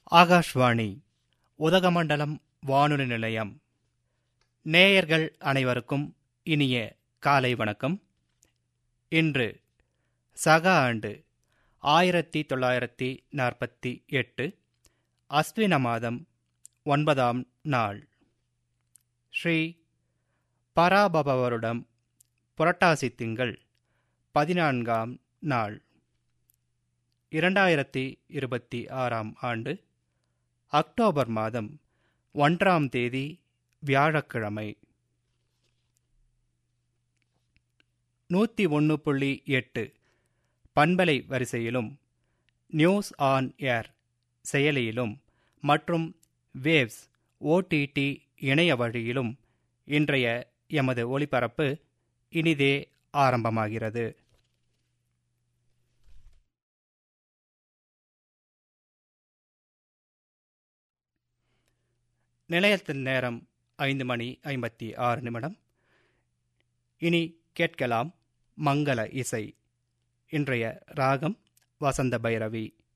ஆகாஷ்வாணி உதகமண்டலம் வானொலி நிலையம் நேயர்கள் அனைவருக்கும் இனிய காலை வணக்கம் இன்று சக ஆண்டு ஆயிரத்தி தொள்ளாயிரத்தி நாற்பத்தி எட்டு அஸ்வின மாதம் ஒன்பதாம் நாள் ஸ்ரீ பராபவருடம் புரட்டாசி திங்கள் பதினான்காம் நாள் இரண்டாயிரத்தி இருபத்தி ஆறாம் ஆண்டு அக்டோபர் மாதம் ஒன்றாம் தேதி வியாழக்கிழமை நூற்றி ஒன்று புள்ளி எட்டு பண்பலை வரிசையிலும் நியூஸ் ஆன் ஏர் செயலியிலும் மற்றும் வேவ்ஸ் ஓடிடி இணைய வழியிலும் இன்றைய எமது ஒளிபரப்பு இனிதே ஆரம்பமாகிறது நிலையத்தின் நேரம் ஐந்து மணி ஐம்பத்தி ஆறு நிமிடம் இனி கேட்கலாம் மங்கள இசை இன்றைய ராகம் வசந்த பைரவி